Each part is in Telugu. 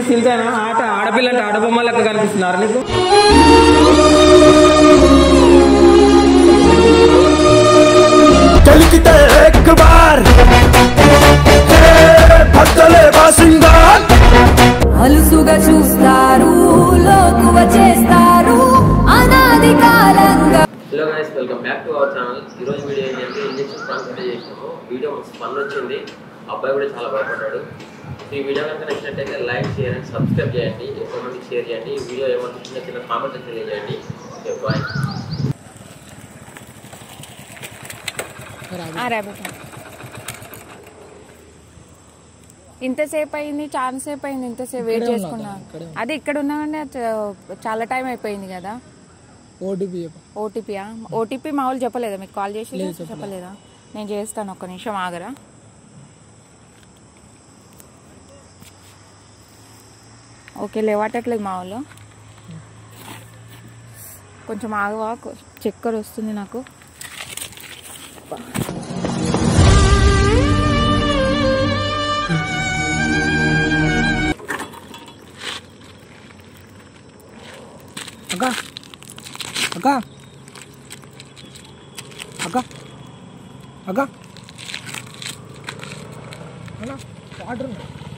స్టిల్స్ అయినా ఆట ఆడపిల్ల అంటే ఆడబొమ్మ లెక్క కనిపిస్తున్నారు నీకు चलते एक बार भक्तले बासिंगार అలుసుగా చూస్తారు లోకువ చేస్తారు అనాది కాలంగా hello guys welcome back to our channel ఈరోజు వీడియో ఏంటంటే ఇంజక్షన్ ప్రాంక్ అయితే చేసినాము వీడియో ఫన్ వచ్చింది అబ్బాయి కూడా చాలా భయపడ్డాడు ఈ వీడియో కనుక నచ్చినట్టయితే లైక్ షేర్ అండ్ సబ్స్క్రైబ్ చేయండి ఎక్కువ మందికి షేర్ చేయండి ఈ వీడియో ఏమన్నా చిన్న చిన్న కామెంట్ తెలియజేయండి బాయ్ ఇంతసేపు అయింది చాలా సేపు అయింది ఇంతసేపు వెయిట్ చేసుకున్నా అదే ఇక్కడ ఉన్నామంటే చాలా టైం అయిపోయింది కదా ఓటీపీ ఓటీపీయా ఓటీపీ మా వాళ్ళు చెప్పలేదా మీకు కాల్ చేసి చెప్పలేదా నేను చేస్తాను ఒక్క నిమిషం ఆగరా ఓకే లేవటట్లేదు మా వాళ్ళు కొంచెం ఆగవా కొ- చక్కెర వస్తుంది నాకు అక్క అక్క అక్క అక్క అన్నా వాటర్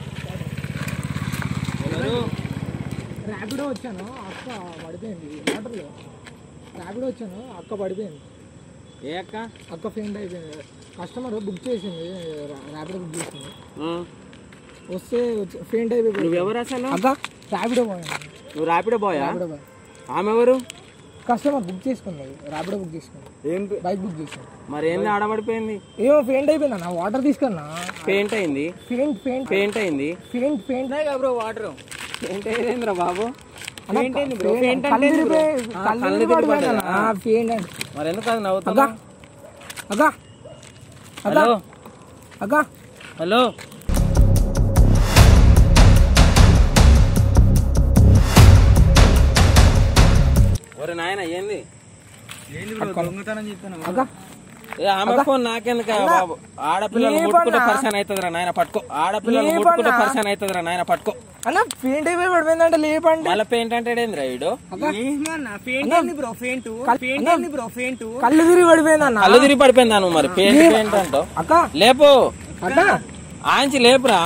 ర్యాపిడో వచ్చాను అక్క పడిపోయింది వాటర్లో ర్యాపిడో వచ్చాను అక్క పడిపోయింది ఏ అక్క అక్క ఫెయింట్ అయిపోయింది కస్టమర్ బుక్ చేసింది ర్యాపిడో బుక్ చేసింది వస్తే ఫెయింట్ అయిపోయింది నువ్వెవరు అసలు అక్క ర్యాపిడో పోయింది నువ్వు ర్యాపిడో బాయా ర్యాపిడో బాయ్ ఆమె ఎవరు కస్టమర్ బుక్ చేసుకున్నది ర్యాపిడో బుక్ చేసుకుంది ఏం బైక్ బుక్ చేసింది మరి ఏంది ఆడబడిపోయింది ఏమో ఫెయింట్ అయిపోయింది అన్న వాటర్ తీసుకున్నా పెయింట్ అయింది ఫెయింట్ ఫెయింట్ పెయింట్ అయింది faint faint bro water faint అయిందిరా బాబు ఫెయింట్ కళ్ళు తిరిగిపోయి- కళ్ళు తిరిగి పడిపోయింది అన్న. ఆ, ఫెయింట్ అండి మరి ఎందుకు అది అక్క నవ్వుతున్నా అక్క అక్క హలో అక్క హలో ఒరే నాయన ఏంది అక్క ఏ ఆమె ఫోన్ నాకెందుకు బాబు ఆడపిల్లలు ముట్టుకుంటే పరిశాన్ అవుతుందిరా నాయన పట్టుకో ఆడపిల్లలు ముట్టుకుంటే పరిశాన్ అవుతుందిరా నాయన పట్టుకో అన్న ఫెయింట్ అయిపోయి పడిపోయిందంటే లేపండి మళ్ళీ పెయింట్ అంటే ఏందిరా వీడు కళ్ళు తిరిగి పడిపోయింది అన్న కళ్ళు తిరిగి పడిపోయిందా నువ్వు మరి పెయింట్ పెయింట్ అంటావు అక్క లేపు అక్క ఆంచి లేపురా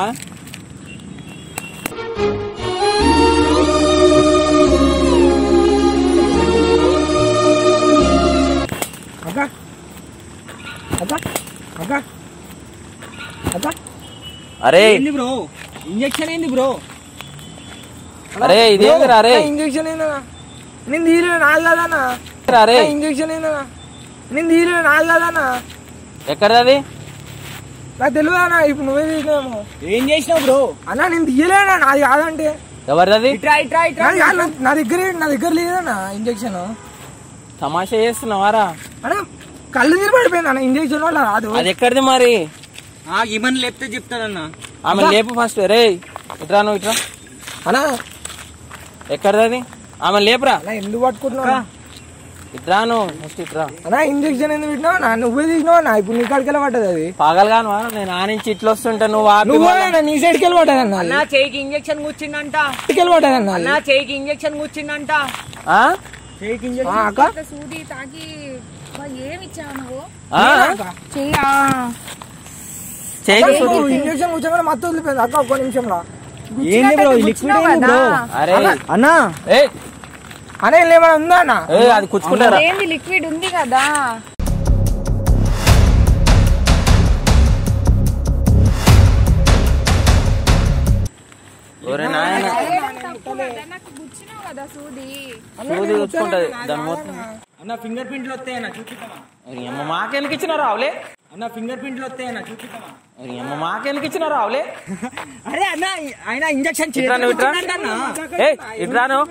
అక్క అక్క అక్క అక్క అరే బ్రో ఇంజక్షన్ ఏంది బ్రో అరే ఇదేందిరా అరే ఇంజక్షన్ ఏందన్నా నేను తీయలే నాది కదన్నా అరే ఇంజక్షన్ ఏందన్నా నేను తీయలే నాది కదన్నా ఎక్కడది నాకు తెలియదు అన్న ఇప్పుడు నువ్వే తీసినామో ఏం చేసినావు బ్రో అన్న నేను తీయలేనా నాది కాదంటే ఎవరిది ట్రై ట్రై నాది కాదు, నా- నా దగ్గర నా దగ్గర లేదన్నా ఇంజక్షన్ తమాషా చేస్తున్నావారా అన్న కళ్ళు తిరిగి పడిపోయింది అన్న ఇంజక్షన్ వల్ల రాదు అది ఎక్కడిది మరి ఇమన్ లేపితే చెప్తానన్నా ఆమె లేపు ఫస్ట్ రే ఇట్రా నువ్వు ఇట్రా అన్న ఎక్కడిది అది ఆమె లేపురా అన్న ఎందుకు పట్టుకుంటున్నావు ఇట్రా నువ్వు ఫస్ట్ ఇట్రా అన్న ఇంజక్షన్ ఎందుకు పెట్టినావు నా నువ్వే తీసినావు అన్న ఇప్పుడు నీ కాడికి వెళ్ళి పడ్డది అది పగలగాను నేను ఆ నుంచి ఇట్లా వస్తుంటే నువ్వు ఆపి నువ్వు మళ్ళా- అన్న నీ సైడ్కి వెళ్ళి పడ్డది అన్న నా చేయికి ఇంజక్షన్ కూర్చిందంట సైడ్కి వెళ్ళి పడ్డది అన్న అది. నా చేయికి ఇంజక్షన్ కూర్చిందంట ఆ? చేయికి ఆ, అక్క సూది తాగి ఏమి ఇచ్చావు నువ్వు ఆ? చెయ్యా చేయి నువ్వు ఇంజక్షన్ కూర్చోగానే మొత్తం వదిలిపోయింది అక్క ఒక్క నిమిషంలో ఏంది బ్రో లిక్విడ్ ఏంది బ్రో అరే అన్నా ఏయ్, అన్న ఇలా ఏమైనా ఉందా అన్న ఏయ్, అది కుచ్చుకుంటారా ఏంది లిక్విడ్ ఉంది కదా ఒరే నాయన నాకు గుచ్చినావు కదా సూది సూది కుచ్చుకుంటది దాని మొత్తం అన్న ఫింగర్ ప్రింట్లు వస్తాయన్నా చూపిస్తావా అరే అమ్మ మాకెందుకు ఇచ్చినారు రావులే అన్న ఫింగర్ ప్రింట్లు వస్తాయన్నా చూపిస్తావా అరే అమ్మ మాకెందుకు ఇచ్చినారు రావులే అరే అన్న ఆయన ఇంజక్షన్ ఇట్రా నువ్వు ఇట్రా ఏయ్ ఇట్రా నువ్వు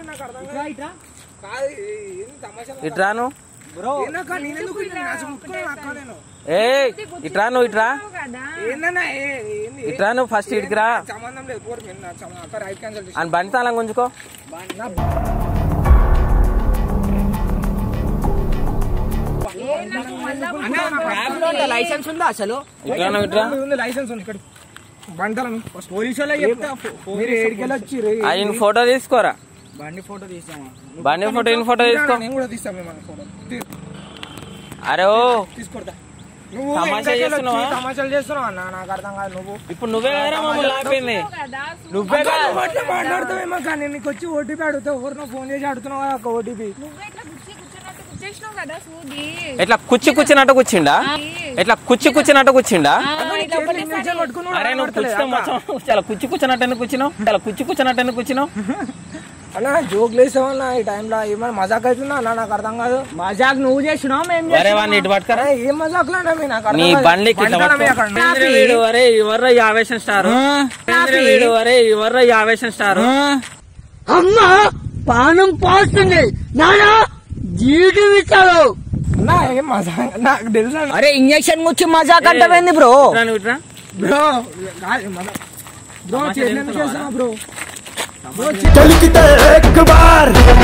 ఇట్రా నువ్వు బ్రో ఏందక్క నేనెందుకు ఇట్లా నా ముక్కులో అక్క నేను ఏయ్ ఇట్రా నువ్వు ఇట్రా కదా ఏందన్నా ఏ- ఏంది ఇట్రా నువ్వు ఫస్ట్ ఇటుకి రా సంబంధం లేదు పోరు మీరు నా సంబంధం. అక్క రైట్ క్యాన్సల్ చేసి అని బండి తాళం గుంజుకో అన్న లైసెన్స్ ఉందా అసలు ఇట్రా నువ్వు ఇట్రా ఉంది లైసెన్స్ ఉంది ఇక్కడ బంటలను పోలీసు వాళ్ళకి చెప్తా ఫో- ఫోన్ మీరు ఏడికెళ్ళి వచ్చి ఆయన ఫోటో తీసుకోరా బండి ఫోటో తీసామా బండి ఫోటో ఇన్ ఫోటో తీసుకో నేను కూడా తీస్తాను మిమ్మల్ని ఫోటో తీ- అరే ఓ తీసుకొడతా నువ్వు తమాషా వెనకకెళ్ళి వచ్చి చేస్తున్నావా? తమాషాలు చేస్తున్నావు అన్న నాకు అర్థం కాదు నువ్వు ఇప్పుడు నువ్వే కదరా మమ్మల్ని ఆపింది నువ్వే అట్లా మాట్లాడుతావేమో కానీ నీకు వచ్చి ఓటీపీ అడుగుతావు ఎవరినో ఫోన్ చేసి అడుగుతున్నావు కదా ఒక ఓటీపీ నువ్వు ఇట్లా కుర్చీ కూర్చున్నట్టు కూర్చేసినావు కదా సూది ఎట్లా కుచ్చి కుచ్చినట్టు కూర్చిండా ఎట్లా కుచ్చి కుచ్చినట్టు కూర్చిండా పట్టుకున్నావు అరే నువ్వు కుచ్చితే మొత్తం చాలా కుచ్చి కూర్చున్నట్టు ఎందుకు కూర్చున్నావు చాలా కుచ్చి కూర్చున్నట్టు ఎందుకు కూర్చున్నావు అన్న జోక్ లేసావన్నా ఈ టైంలో ఏమైనా మజాక్ అవుతుందా అన్న నాకు అర్థం కాదు మజాక్ నువ్వు చేసినావు మేము అరే వాడిని ఇటు పట్టుకరా అరే ఏం మజాక్ లాంటి మీ నాకు నీ అర్థం కాదు. బండికి ఇట్లా బంటనా మీ పట్టుకో. అక్కడ? ఏంద్రా వీడు అరే ఎవర్రా ఈ ఆవేశం స్టార్ వీడు అరే ఎవర్రా ఈ ఆవేశం స్టార్ అమ్మా పానం పోస్తుంది నానా జీవితం ఇచ్చాడు అన్న ఏం మజాక్ నాకు తెలుసు అన్న. అరే ఇంజక్షన్ వచ్చి మజాక్ అంటవేంది బ్రో ఇట్రా బ్రో కాదు, మన- బ్రో చేతిలో చేస్తున్నా బ్రో चलते एक बार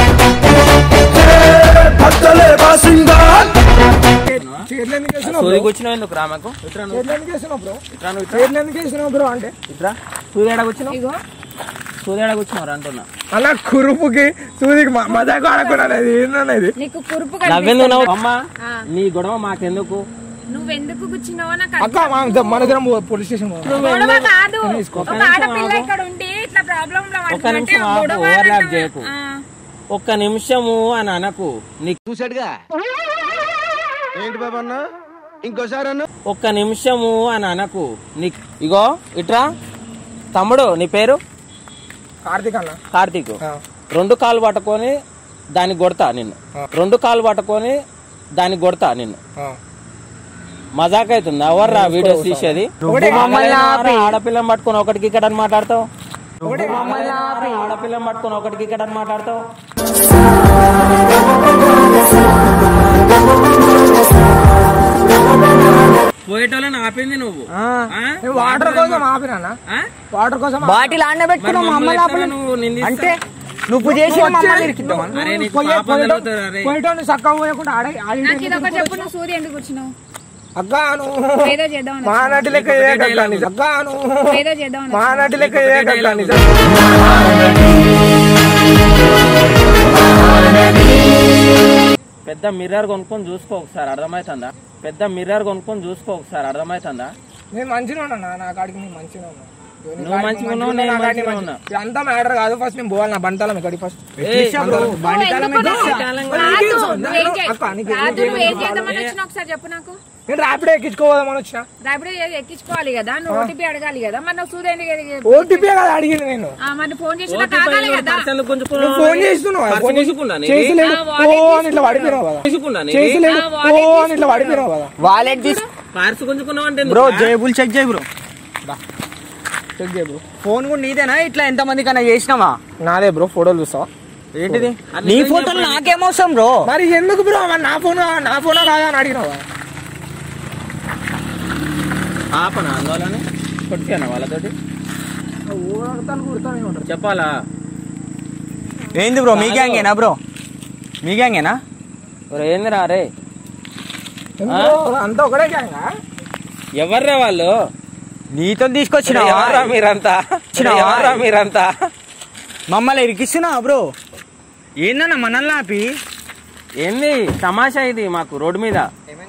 भक्तले बासिंगार చేతిలో ఎందుకు వేస్తున్నావు సూది బ్రో కూర్చున్నావు ఎందుకు రామకు ఇట్రా నువ్వు చేతిలో ఎందుకు వేస్తున్నావు బ్రో ఇట్రా నువ్వు చేతిలో ఎందుకు వేస్తున్నావు బ్రో అంటే ఇట్రా సూది ఏడ కూర్చున్నావు ఇగో సూది ఏడ కూర్చున్నావు అంటున్నా అలా కురుపుకి సూదికి మ- మజాక్ ఆడకున్నాను ఏందన్నది నీకు కురుపు నవ్వెందుకు నవ్వు అమ్మా ఆ. నీ గొడవ మాకెందుకు నువ్వెందుకు కూర్చున్నావో నాకు అక్క మా- మన ఇద్దరం పోలీస్ స్టేషన్ పోదాం. గొడవ కాదు ఒక్క ఒక నిమిషం ఆడపిల్ల ఆగు. ఇక్కడ ఉండి ఇట్లా ప్రాబ్లం ఒక్క నిమిషం ఆగు, overlap చేయకు. ఒక్క నిమిషము అని అనకు నీకు చూసాడుగా ఏంటి బాబా అన్న ఇంకోసారి అన్న ఒక్క నిమిషము అని అనకు నీకు ఇగో ఇట్రా తమ్ముడు నీ పేరు కార్తీక్ అన్న కార్తీక్ ఆ. రెండు కాలు పట్టుకొని దాన్ని కొడతా నిన్ను రెండు కాలు పట్టుకొని దాన్ని కొడతా నిన్ను ఆ. మజాక్ అవుతుంది ఎవర్రా వీడియోస్ తీసేది ఆడపిల్లని పట్టుకొని ఒకటికి ఇక్కడ అని మాట్లాడతావు ఆడపిల్లని పట్టుకొని ఒకటికి ఇక్కడ అని మాట్లాడతావు పోయేటోళ్ళని ఆపింది నువ్వు ఆ? నేను వాటర్ కోసం ఆపినా ఆ? వాటర్ కోసం బాటిల్ ఆడనే మరి పెట్టుకున్నావు మమ్మల్ని మమ్మల్ని ఎట్లా నువ్వు నిందిస్తావు? అంటే నువ్వు చేసి మమ్మల్ని ఇరికిద్దామని అరే నీకు పాపం జరుగుతుంది అరే పోయేటోని చక్కగా పోయకుండా ఆడ ఆడి నాకు ఇది ఒకటి చెప్పు నువ్వు సూది ఎందుకు కూర్చున్నావు అక్క నువ్వు ఏదో చేద్దాం మా నటి లెక్క ఏకక్క నిజం. అక్క నువ్వు ఏదో చేద్దాం మా నటి లెక్క ఏకక్క నిజం. పెద్ద మిర్రర్ కొనుక్కొని చూసుకో ఒకసారి అర్థమవుతుందా పెద్ద మిర్రర్ కొనుక్కొని చూసుకో ఒకసారి అర్థమవుతుందా నేను మంచిగా ఉన్నా నా కాడికి నేను మంచిగా ఉన్నా నువ్వు మంచిగా ఉన్నావు, నేను మంచిగా ఉన్నా. అంతా మ్యాటర్ కాదు ఫస్ట్ నేను పోవాలి నా బంటాలం ఇక్కడికి ఫస్ట్ అక్క, నీకు నువ్వు ఏం చేద్దామని వచ్చినా ఒకసారి చెప్పు నాకు నేను ర్యాపిడ్ ఎక్కించుకోదామని వచ్చిన రేపటి ఎక్కించుకోవాలి కదా నువ్వు ఓటీపీ అడగాలి కదా మరి నువ్వు సూది ఎందుకు ఎదిగి- ఓటీపీ కదా అడిగింది నేను ఆ, మరి ఫోన్ చేసి నాకు ఆగాలి కదా నువ్వు ఫోన్ చేస్తున్నావు పర్సు ఫోన్ తీసుకున్నా నీది? చేసలేడు ఆ, wallet ఓ అని ఇట్లా పడిపోయినావు కదా తీసుకున్నా నీది? చేసలేడు ఆ, wallet ఓ అని ఇట్లా పడిపోయినావు కదా వాలెట్ తీసు పార్సు గుంజుకున్నావు అంటే బ్రో జేబుల్ చెక్ చేయి బ్రో చెక్ చేయ బ్రో ఫోన్ కూడా నీదేనా ఇట్లా ఎంత మంది కన్నా చేసినావా నాదే బ్రో ఫోటోలు చూస్తావా ఏంటిది నీ ఫోటోలు నాకేమవసరం బ్రో మరి ఎందుకు బ్రో మరి నా ఫోన్ నా ఫోన్ కాదా అని అడిగినావా ఆపనా అందువల్ల కొట్టాను వాళ్ళతోటి ఊరడతాను కుడతానే ఉంటారు చెప్పాలా ఏంది బ్రో మీ గ్యాంగేనా బ్రో మీ గ్యాంగేనా ఒరే ఏందిరా రే అంతా ఒకటే గ్యాంగా ఎవర్రా వాళ్ళు నీతో తీసుకొచ్చిన ఎవర్రా మీరంతా వచ్చినావా? ఎవర్రా మీరంతా మమ్మల్ని ఇరికిస్తున్నావా బ్రో ఏందన్నా మనల్ని ఆపి ఏంది తమాషా ఇది మాకు రోడ్డు మీద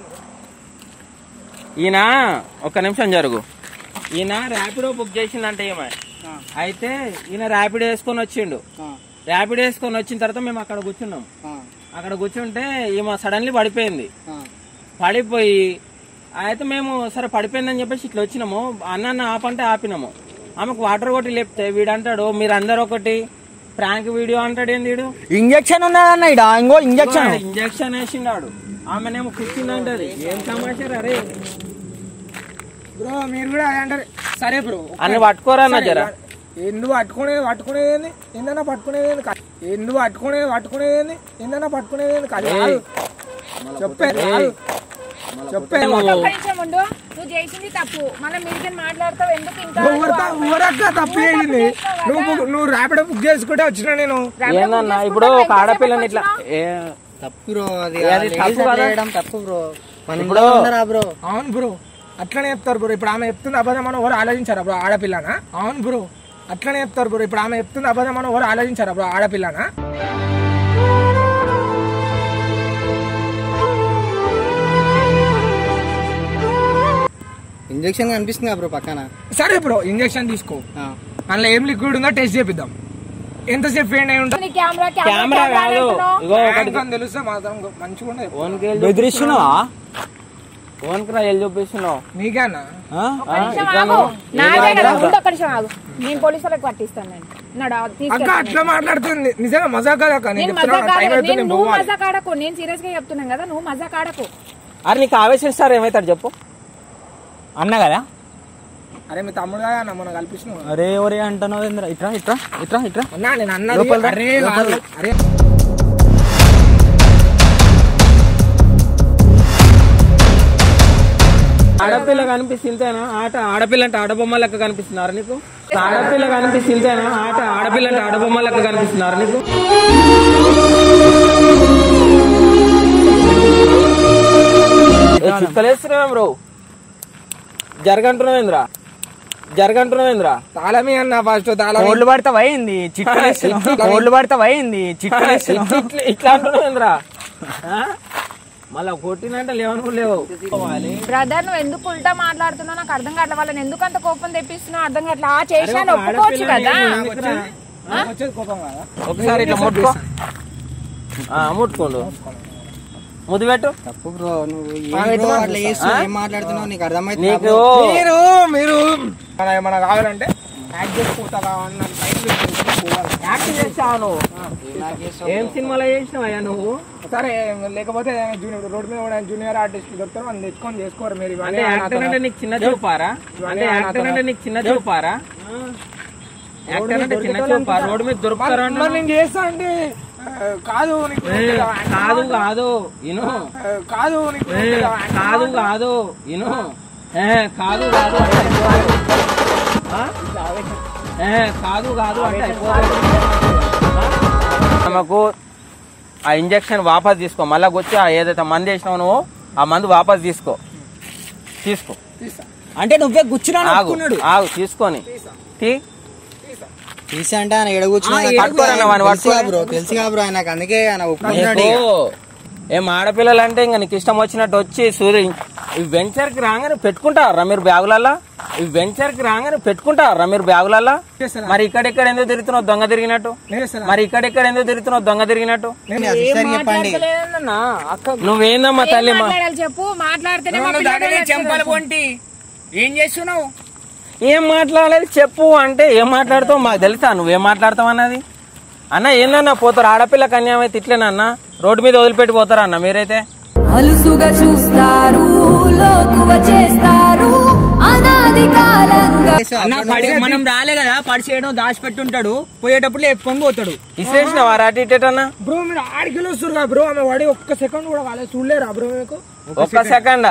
ఈయన ఒక్క నిమిషం జరుగు ఈయన ర్యాపిడో బుక్ చేసిందంటే ఏమో అయితే ఈయన ర్యాపిడో వేసుకొని వచ్చిండు ర్యాపిడో వేసుకొని వచ్చిన తర్వాత మేము అక్కడ కూర్చున్నాం అక్కడ కూర్చుంటే ఈమె సడన్లీ పడిపోయింది పడిపోయి అయితే మేము సరే పడిపోయిందని చెప్పేసి ఇట్లా వచ్చినాము అన్న అన్న ఆపంటే ఆపినాము ఆమెకు వాటర్ కొట్టి లేపితే వీడు అంటాడు మీరు అందరు ఒకటి ప్రాంక్ వీడియో అంటాడు ఏంది వీడు ఇంజక్షన్ ఉన్నదన్న ఇడ ఇంకో ఇంజక్షన్ ఇంజక్షన్ వేసిండాడు ఆమెనేమో కూర్చుందంటది ఏం సమాచారం అరే బ్రో మీరు కూడా అదే అంటారు సరే బ్రో అన్ని పట్టుకోరా అన్న జర ఎందుకు పట్టుకునేది పట్టుకునేది ఏంది ఏందన్నా పట్టుకునేది ఏంది కాదు. ఎందుకు పట్టుకునేది పట్టుకునేది ఏంది ఏందన్నా పట్టుకునేది ఏంది కాదు కాదు. చెప్పే కాదు. చెప్పే ఒక్క నిమిషం ఉండు నువ్వు చేసింది తప్పు మళ్ళీ మీరు మాట్లాడతావు ఎందుకు ఇంకా ఊరతా ఊరక్క తప్పు చేసింది నువ్వు బుక్- నువ్వు ర్యాపిడ్ బుక్ చేసుకుంటే వచ్చిన నేను ఏందన్నా ఇప్పుడు ఒక ఆడపిల్లని ఇట్లా ఏ, బ్రో అది అది తప్పు కదా తప్పు బ్రో ఇప్పుడు బ్రో అవును బ్రో అట్లనే చెప్తారు బ్రో ఇప్పుడు ఆమె చెప్తుంది అబద్ధం అని ఎవరు ఆలోచించారా బ్రో ఆడపిల్లనా అవును బ్రో అట్లనే చెప్తారు బ్రో ఇప్పుడు ఆమె చెప్తుంది అబద్ధం అని ఎవరు ఆలోచించారా బ్రో ఆడపిల్లనా ఇంజక్షన్ కనిపిస్తుంది బ్రో పక్కన సరే బ్రో ఇంజక్షన్ తీసుకో అందులో ఏం లిక్విడ్ ఉందో టెస్ట్ చేపిద్దాం ఎంతసేపు ఫెయిన్ అయి ఉంటుంది కెమెరా కెమెరా కాదు ఇగో ఒకటి బ్యాంక్ అని తెలిస్తే మాత్రం మంచిగా ఉండదు ఫోన్ కి బెదిరిస్తున్నావా ఫోన్ కి రా వెళ్ళి చూపిస్తున్నావు నీకేనా నాదే కదా ముందు ఒక్క నిమిషం ఆగు నేను పోలీసులకు పట్టిస్తాను నేను నాడు అక్క తీసుకెళ్తాను అట్లా మాట్లాడుతుంది నిజంగా మజాక్ కదా అక్క నేను నేను చెప్తున్నా మజాక్ టైం ఆడకు. అవుతుంది నేను నేను నువ్వు పోవాలి మజాక్ ఆడకు నేను సీరియస్ గా చెప్తున్నాను కదా నువ్వు మజాక్ ఆడకు అరే నీకు ఆవేశం సార్ ఏమవుతాడు చెప్పు అన్న కదా అరే మీ తమ్ముడు కదా అన్న మనం కల్పించిన అరే ఒరే అంటున్నావు ఏందిరా? ఇట్రా ఇట్రా ఇట్రా ఇట్రా అన్నా నేను అన్నది లోపల రా, అరే లోపల కాదు. రా. అరే ఆడపిల్ల కనిపిస్తుంటేనా ఆట ఆడపిల్ల అంటే ఆడబొమ్మ లెక్క కనిపిస్తున్నారు నీకు ఆడపిల్ల కనిపిస్తుంటేనా ఆట ఆడపిల్ల అంటే ఆడబొమ్మ లెక్క కనిపిస్తున్నారు నీకు చిక్కలేస్తున్నావేం బ్రో జరగంటున్నావేంద్రా జరగంటున్నావేంద్రా తాళమి అన్న ఫస్ట్ తాళమి కోళ్ళు పడతావా ఏంది చిట్టలేస్తున్నావు కోళ్ళు పడతావా ఏంది చిట్టలేస్తున్నావు ఇట్లా ఇట్లా అంటున్నావేంద్రా ఆ? మళ్ళా కొట్టినంటే లేవను లేవు బ్రదర్ నువ్వు ఎందుకు ఉల్టా మాట్లాడుతున్నావు నాకు అర్థం కావట్లేదు వాళ్ళని ఎందుకు అంత కోపం తెప్పిస్తున్నావు అర్థం కావట్లేదు ఆ చేసాను ఒప్పుకోవచ్చు కదా నాకు వచ్చేది కోపం కదా ఒకసారి ఇట్లా ముట్టుకో ఆ, ముట్టుకోండు ముద్దు పెట్టు తప్పు బ్రో నువ్వు ఏం బ్రో అట్లా చేస్తున్నావు ఏం మాట్లాడుతున్నావు నీకు అర్థమైతే నీకు మీరు మీరు మన ఏమన్నా కావాలంటే యాక్ట్ చేసుకుంటా కావాలన్న టైం తీసుకొని పోవాలి. యాక్ట్ చేస్తావు నువ్వు ఏం సినిమాలో చేసినావయ్యా నువ్వు సరే లేకపోతే జూనియర్ రోడ్డు మీద కూడా జూనియర్ ఆర్టిస్ట్ దొరుకుతారు వాళ్ళు తెచ్చుకొని చేసుకోరు మీరు అంటే ఇవన్నీ యాక్టర్ అంటే నీకు చిన్న చూపారా అంటే యాక్టర్ అంటే నీకు చిన్న చూపారా యాక్టర్ అంటే చిన్న చూపా రోడ్డు మీద దొరుకుతారా మరి- మరి నేను చేస్తా అంటే ఆ, కాదు నీకు ఏ, కాదు కాదు ఇను ఆ, కాదు నీకు ఏ, కాదు కాదు ఇను ఏ, కాదు కాదు అంటే అయిపోదు. ఆ? ఏ, కాదు కాదు అంటే అయిపోదు. ఆమెకు ఆ ఇంజక్షన్ వాపస్ తీసుకో మళ్ళా వచ్చి ఆ ఏదైతే మందు వేసినావు నువ్వు ఆ మందు వాపస్ తీసుకో తీసుకో అంటే నువ్వే కూర్చున్నాను ఆగు ఆగు తీసుకొని తీ తీసి అంటే ఆయన ఎడ కూర్చున్నా పట్టుకోరన్న వాడిని పట్టుకోరా. బ్రో తెలుసుగా బ్రో ఆయనకు అందుకే ఆయన ఒప్పుకున్నాడు నీకు ఏం ఆడపిల్లలు అంటే ఇంకా నీకు ఇష్టం వచ్చినట్టు వచ్చి సూర్య ఈ వెంచర్ కి రాగానే పెట్టుకుంటారా మీరు బ్యాగులల్లా ఈ వెంచర్ కి రాగానే పెట్టుకుంటారా మీరు బ్యాగులల్లా మరి ఇక్కడెక్కడ ఎందుకు తిరుగుతున్నావు దొంగ తిరిగినట్టు మరి ఇక్కడెక్కడ ఎందుకు తిరుగుతున్నావు దొంగ తిరిగినట్టు సిస్టర్ చెప్పండి నువ్వేందమ్మా తల్లి మా మాట్లాడాలి చెప్పు మాట్లాడితేనే మా పిల్లలు చెంపలు కొంటి ఏం చేస్తున్నావు ఏం మాట్లాడాలి చెప్పు అంటే ఏం మాట్లాడుతావు మాకు తెలుసా నువ్వేం మాట్లాడతావు అన్నది అన్న ఏందన్నా పోతారు ఆడపిల్ల కన్యాయం అయితే ఇట్లేనన్నా రోడ్డు మీద వదిలిపెట్టి పోతారా అన్న మీరైతే అలుసుగా చూస్తారు లోకువ చేస్తారు అనాది కాలంగా అన్న పడి మనం రాలే కదా పడి చేయడం దాచిపెట్టుంటాడు పోయేటప్పుడు లేపుకొని పోతాడు ఇసేసిన వారు అటు ఇటు అన్న బ్రో మీరు ఆడికి వస్తారు కదా బ్రో ఆమె వాడి ఒక్క సెకండ్ కూడా కాలేదు చూడలేరా బ్రో మీకు ఒక్క సెకండా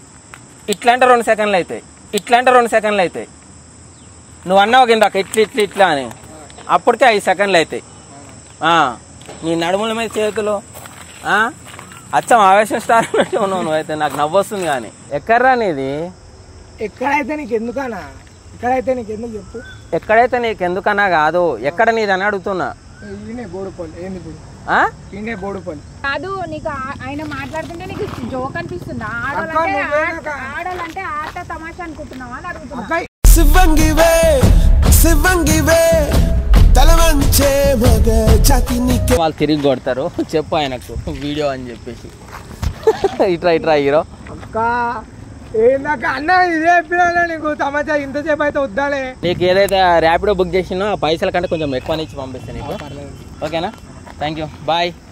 ఇట్లా అంటే రెండు సెకండ్లు అవుతాయి ఇట్లా అంటే రెండు సెకండ్లు అవుతాయి నువ్వు అన్నావు కింద ఇట్లా ఇట్లా ఇట్లా అని అప్పటికే ఐదు సెకండ్లు అవుతాయి ఆ, నీ నడుముల మీద చేతులు ఆ, అచ్చం ఆవేశం స్టార్ ఉన్నట్టు ఉన్నావు నువ్వైతే నాకు నవ్వొస్తుంది కానీ ఎక్కడ్రా నీది ఎక్కడైతే నీకు ఎందుకన్నా ఎక్కడైతే నీకు ఎందుకు చెప్పు ఎక్కడైతే నీకు ఎందుకన్నా కాదు ఎక్కడ నీది అని అడుగుతున్నా ఈయనే బోడుపల్లి ఏంది ఇప్పుడు ఆ? ఈయనే బోడుపల్లి కాదు నీకు ఆ- ఆయన మాట్లాడుతుంటే నీకు జోక్ అనిపిస్తుందా అక్క, ఆడవాళ్ళంటే నువ్వే ఆట- నాకు- ఆడవాళ్ళంటే ఆట తమాషా అనుకుంటున్నావా అని అడుగుతున్నా అక్క శివంగివే శివంగివే తలవంచే మగ జాతి నీకే వాళ్ళు తిరిగి కొడతారు చెప్పు ఆయనకు వీడియో అని చెప్పేసి ఇట్రా ఇట్రా హీరో అక్క ఏందక్క అన్న ఇదే చెప్పినా నీకు తమాచా ఇంతసేపు అయితే వద్దాలే నీకు ఏదైతే ర్యాపిడో బుక్ చేసినో ఆ పైసల కంటే కొంచెం ఎక్కువ ఇచ్చి పంపిస్తాను నీకు ఓకేనా థ్యాంక్ యూ బాయ్